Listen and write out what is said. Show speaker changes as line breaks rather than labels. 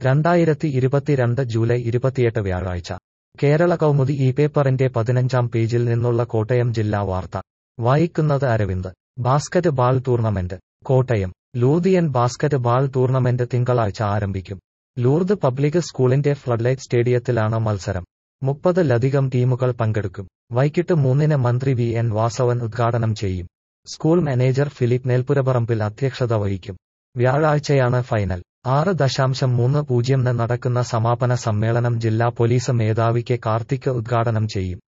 രണ്ടായിരത്തി ഇരുപത്തിരണ്ട് ജൂലൈ ഇരുപത്തിയെട്ട് വ്യാഴാഴ്ച കേരള കൗമുദി ഈ പേപ്പറിന്റെ പതിനഞ്ചാം പേജിൽ നിന്നുള്ള കോട്ടയം ജില്ലാ വാർത്ത വായിക്കുന്നത് Aravind basket ball tournament Kottayam ലൂതിയൻ ബാസ്കറ്റ് ബാൾ ടൂർണമെന്റ് തിങ്കളാഴ്ച ആരംഭിക്കും ലൂർദ് പബ്ലിക് സ്കൂളിന്റെ ഫ്ലഡ്ലൈറ്റ് സ്റ്റേഡിയത്തിലാണ് മത്സരം മുപ്പതിലധികം ടീമുകൾ പങ്കെടുക്കും വൈകിട്ട് മൂന്നിന് മന്ത്രി വി എൻ വാസവൻ ഉദ്ഘാടനം ചെയ്യും സ്കൂൾ മാനേജർ ഫിലിപ്പ് നെൽപുരപറമ്പിൽ അധ്യക്ഷത വഹിക്കും വ്യാഴാഴ്ചയാണ് ഫൈനൽ ആറ് ദശാംശം മൂന്ന് പൂജ്യംന് നടക്കുന്ന സമാപന സമ്മേളനം ജില്ലാ പോലീസ് മേധാവി കെ കാർത്തിക് ഉദ്ഘാടനം ചെയ്യും